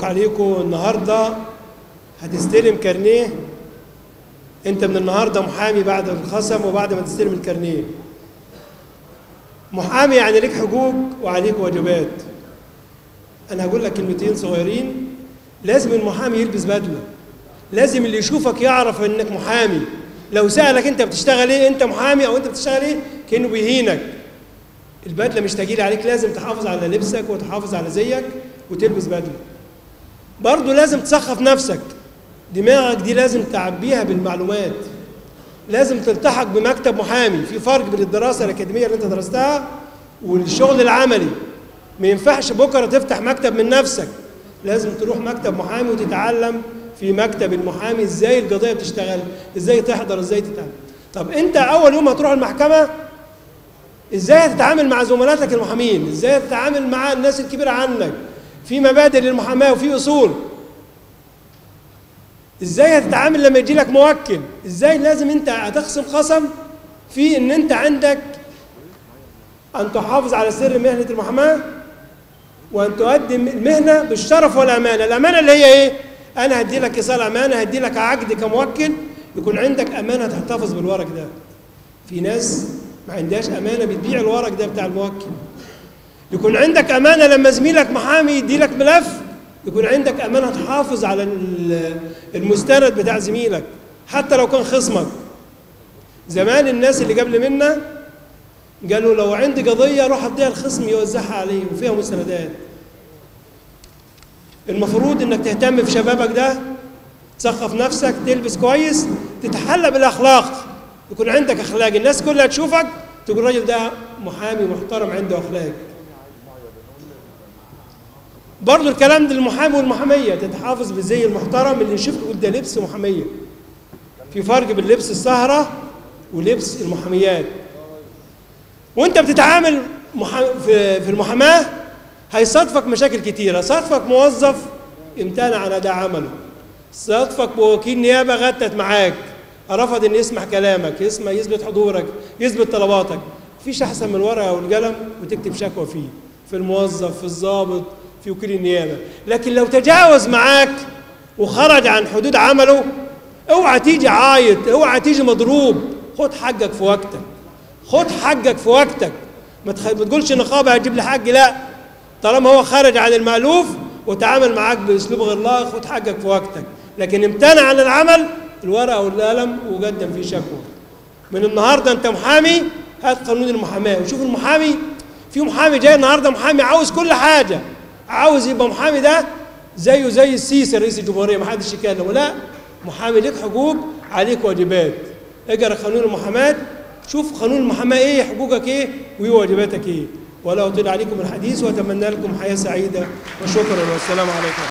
عليكم النهارده هتستلم كارنيه انت من النهارده محامي بعد الخصم وبعد ما تستلم الكارنيه محامي يعني ليك حقوق وعليك واجبات انا هقول لك كلمتين صغيرين لازم المحامي يلبس بدله لازم اللي يشوفك يعرف انك محامي لو سالك انت بتشتغل ايه انت محامي او انت بتشتغل ايه كانه بيهينك البدله مش تجيلي عليك لازم تحافظ على لبسك وتحافظ على زيك وتلبس بدله برضه لازم تسخف نفسك دماغك دي لازم تعبيها بالمعلومات لازم تلتحق بمكتب محامي في فرق بين الدراسه الاكاديميه اللي انت درستها والشغل العملي ما ينفعش بكره تفتح مكتب من نفسك لازم تروح مكتب محامي وتتعلم في مكتب المحامي ازاي القضيه بتشتغل ازاي تحضر ازاي تتعلم طب انت اول يوم هتروح المحكمه ازاي هتتعامل مع زملاتك المحامين ازاي هتتعامل مع الناس الكبيره عنك في مبادئ للمحاماه وفي اصول ازاي هتتعامل لما يجي لك موكل ازاي لازم انت هتخصم خصم في ان انت عندك ان تحافظ على سر مهنه المحاماه وان تقدم المهنه بالشرف والامانه الامانه اللي هي ايه انا هدي لك ايصال امانه هدي لك عقد كموكل يكون عندك امانه تحتفظ بالورق ده في ناس ما عندهاش امانه بتبيع الورق ده بتاع الموكل يكون عندك امانه لما زميلك محامي يدي لك ملف يكون عندك امانه تحافظ على ال- المستند بتاع زميلك حتى لو كان خصمك زمان الناس اللي قبل منا قالوا لو عندي قضيه روح اديها الخصم يوزعها عليه وفيها مستندات المفروض انك تهتم بشبابك ده تثقف نفسك تلبس كويس تتحلى بالاخلاق يكون عندك اخلاق الناس كلها تشوفك تقول الراجل ده محامي محترم عنده اخلاق برضه الكلام ده للمحامي والمحاميه تتحافظ بالزي المحترم اللي يشوفك يقول ده لبس محاميه في فرق بين لبس السهره ولبس المحاميات وانت بتتعامل محا... في في المحاماه هيصادفك مشاكل كتيره صادفك موظف امتنع عن اداء عمله صادفك بوكيل نيابه غتت معاك رفض ان يسمع كلامك يسمع يثبت حضورك يثبت طلباتك مفيش احسن من الورقه والقلم وتكتب شكوى فيه في الموظف في الضابط في وكيل النيابه لكن لو تجاوز معاك وخرج عن حدود عمله اوعى تيجي عايط اوعى تيجي مضروب خد حقك في وقتك خد حقك في وقتك ما تخ... ما تقولش نقابه هتجيب لي حقي لا طالما هو خرج عن المألوف وتعامل معاك باسلوب غير لائق خد حقك في وقتك لكن امتنع عن العمل الورقه والقلم وقدم فيه شكوى من النهارده انت محامي هات قانون المحاماه وشوف المحامي في محامي جاي النهارده محامي عاوز كل حاجه عاوز يبقى محامي ده زيه زي السيسي رئيس الجمهوريه ما حدش يكلمه لا محامي ليك حقوق عليك واجبات اقرا قانون المحاماه شوف قانون المحاماه ايه حقوقك ايه وايه واجباتك ايه ولا اطيل عليكم الحديث واتمنى لكم حياه سعيده وشكرا والسلام عليكم